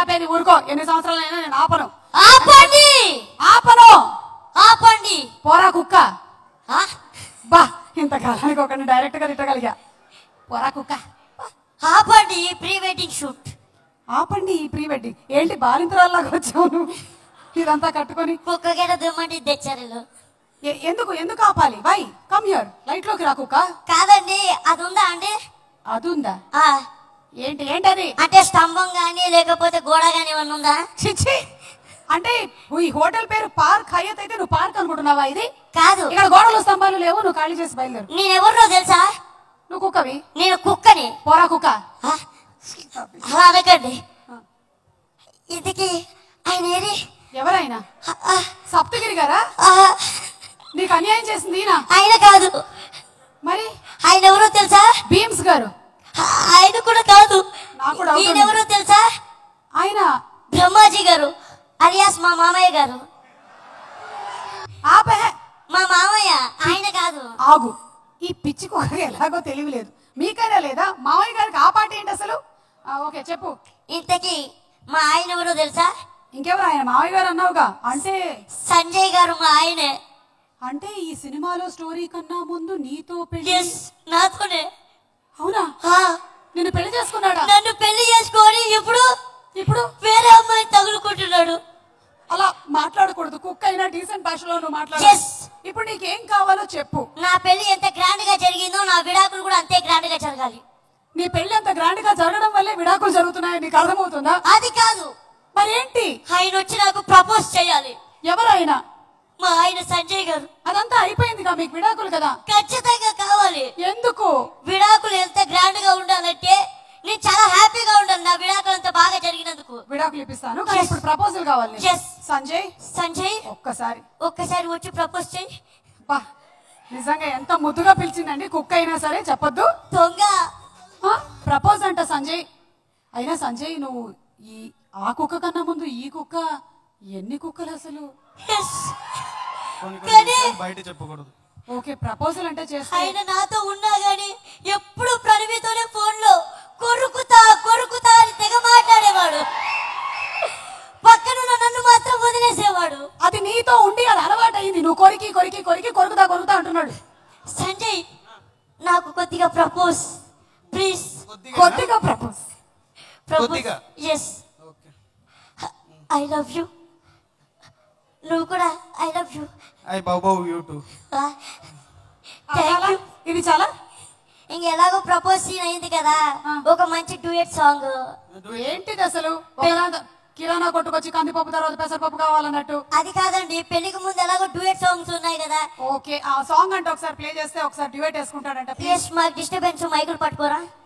ఆపేది ఊరుకో ఎన్ని సంవత్సరాలైనా నేను ఆపను ఆపండి ఆపను ఆపండి పోరా కుక్క ఆ? బా ఇంతకాలానికి ఒకరిని డైరెక్ట్ గా తిట్టగలిగా పోరా కుక్క ఆపండి ప్రీ వెడ్డింగ్ షూట్ ఆపండి ఈ ప్రీ వెడ్డింగ్ ఏంటి బాలింతరాల్లాగా వచ్చావు నువ్వు ఇదంతా కట్టుకొని కుక్క గడ దుమ్మండి తెచ్చారు వీళ్ళు. ఎ- ఎందుకు ఎందుకు ఆపాలి వై కమ్ హియర్ లైట్ లోకి రా కుక్క కాదండి అది ఉందా అండి అది ఉందా ఆ, ఏంటి ఏంటది అంటే స్తంభం గానీ లేకపోతే గోడ గానీ ఏమన్నా ఉందా చిచ్చి అంటే ఈ హోటల్ పేరు పార్క్ హయత్ అయితే నువ్వు పార్క్ అనుకుంటున్నావా ఇది కాదు ఇక్కడ గోడలు స్తంభాలు లేవు నువ్వు ఖాళీ చేసి బయలుదేరు నేను ఎవరినో తెలుసా నువ్వు కుక్కవి నేను కుక్కని పోరా కుక్క ఆ, అలా అనకండి ఇంతకి ఆయన ఏరి ఎవరైనా ఆ, ఆ, సప్తగిరి గారా ఆ, నీకు అన్యాయం చేసింది ఈయన ఆయన కాదు మరి ఆయన ఎవరో తెలుసా భీమ్స్ గారు ఆ, ఆయన కూడా కాదు నాకు డౌట్ ఈయన ఉంది. ఎవరో తెలుసా ఆయన బ్రహ్మాజీ గారు అలియాస్ మా మామయ్య గారు ఆపే మా మామయ్య ఆయన కాదు ఆగు ఈ పిచ్చి కుక్క ఎలాగో తెలియలేదు మీకైనా లేదా మావయ్య గారికి ఆ పాట ఏంటి అసలు ఆ, ఓకే చెప్పు ఇంతకి మా ఆయన ఎవరో తెలుసా ఇంకెవరు ఆయన మావయ్య గారు అన్నావుగా అంటే సంజయ్ గారు మా ఆయనే అంటే ఈ సినిమాలో స్టోరీ కన్నా ముందు నీతో పెళ్లి ఎస్ నాతోనే అవునా ఆ, నిన్ను పెళ్లి చేసుకున్నాడా నన్ను పెళ్లి చేసుకొని ఇప్పుడు ఇప్పుడు వేరే అమ్మాయి తగులుకుంటున్నాడు అలా మాట్లాడకూడదు కుక్క అయినా డీసెంట్ భాషలో నువ్వు మాట్లాడు Yes. ఇప్పుడు నీకేం కావాలో చెప్పు నా పెళ్లి ఎంత గ్రాండ్ గా జరిగిందో నా విడాకులు కూడా అంతే గ్రాండ్ గా జరగాలి నీ పెళ్లి అంత గ్రాండ్ గా జరగడం వల్లే విడాకులు జరుగుతున్నాయని నీకు అర్థమవుతుందా అది కాదు మరేంటి ఆయన వచ్చి నాకు ప్రపోజ్ చేయాలి ఎవరైనా మా ఆయన సంజయ్ గారు అదంతా అయిపోయిందిగా మీకు విడాకులు కదా ఖచ్చితంగా కావాలి ఎందుకు విడాకులు ఎంత గ్రాండ్ గా ఉండాలంటే నేను చాలా హ్యాపీగా ఉండాలి నా విడాకులు అంత బాగా జరిగినందుకు విడాకులు ఇప్పిస్తాను కానీ Yes. ఇప్పుడు ప్రపోజల్ కావాలి నీకు. Yes. సంజయ్ సంజయ్ ఒక్కసారి ఒక్కసారి వచ్చి ప్రపోజ్ చేయి బా నిజంగా ఎంత ముద్దుగా పిలిచిందండి కుక్క అయినా సరే చెప్పొద్దు దొంగ ప్రపోజ్ అంట సంజయ్ అయినా సంజయ్ నువ్వు ఈ ఆ కుక్క కన్నా ముందు ఈ కుక్క ఎన్ని కుక్కలు అసలు Yes. కొన్ని కానీ- కొన్ని విషయాలు బయట చెప్పకూడదు ఓకే ప్రపోజల్ అంటే చేస్తే ఆయన నాతో ఉన్నా గాని ఎప్పుడు ప్రణవితోనే ఫోన్ లో కొరుకుతా కొరుకుతా అని తెగ మాట్లాడేవాడు పక్కనున్న నన్ను మాత్రం వదిలేసేవాడు అది నీతో ఉండి అది అలవాటు అయింది నువ్వు కొరికి కొరికి కొరికి కొరుకుతా కొరుకుతా అంటున్నాడు సంజయ్ నాకు కొద్దిగా ప్రపోజ్ ప్లీజ్ కొద్దిగా కొద్దిగా ప్రపోజ్ ప్రపోజ్ కొద్దిగా? Yes okay I love you నువ్వు కూడా ఐ లవ్ యు ఐ బాబు యూ టూ థ్యాంక్ యూ ఇది చాలా ఇంక ఎలాగో ప్రపోజ్ సీన్ అయింది కదా ఆ. ఒక మంచి డూయట్ సాంగ్ ఏంటిది అసలు ఒకదాంతో కిరాణా కొట్టుకొచ్చి కందిపప్పు తర్వాత పెసరపప్పు కావాలన్నట్టు అది కాదండి పెళ్లికి ముందు ఎలాగో డూయట్ సాంగ్స్ ఉన్నాయి కదా ఓకే ఆ సాంగ్ అంటే ఒకసారి ప్లే చేస్తే ఒకసారి డివైట్ వేసుకుంటాడంట ప్లీజ్ ప్లీజ్ మాకు డిస్టర్బెన్స్ మైకులు పట్టుకోరా